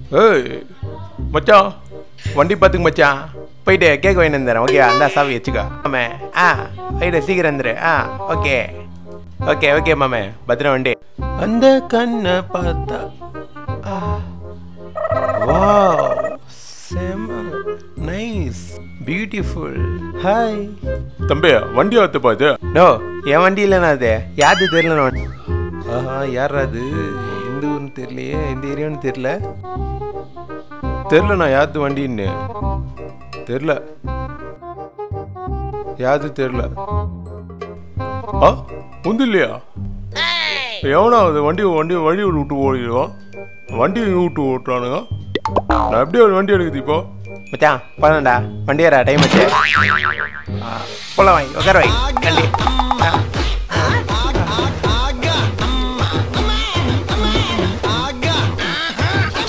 ஏய் மச்சான் வண்டி பார்த்துக்கு மச்சான் போயிட்டு கேக் வாங்கி வந்துடுறேன் ஓகே அந்த சாவி வச்சுக்கோ மாமே ஆ போயிட்டு சீக்கிரம் வந்துரு ஆ ஓகே ஓகே ஓகே மாமே பத்திரம் வண்டி அந்த கண்ணை பார்த்தா வாவ் செம நைஸ் பியூட்டிஃபுல் ஹாய் தம்பியா வண்டி ஆத்து பாத்து நோ என் வண்டி இல்லைண்ணா அது யாரு தெரியல ஆஹா யாரா அது எந்த ஊர்னு தெரியலையே எந்த ஏரியான்னு தெரியல தெரிலண்ணா யாத்து வண்டின்னு தெரில யாது தெரில ஆ உந்து இல்லையா எவனா அது வண்டி வண்டி வண்டி விட்டு ஓடிடுவான் வண்டி விட்டு ஓட்டுறானுங்க நான் எப்படி ஒரு வண்டி எடுக்குது இப்போ மச்சான் பண்ணண்டா வண்டி ஏறா டைம் ஆச்சு போலாம் வாங்கி உட்கார வாங்கி கண்டி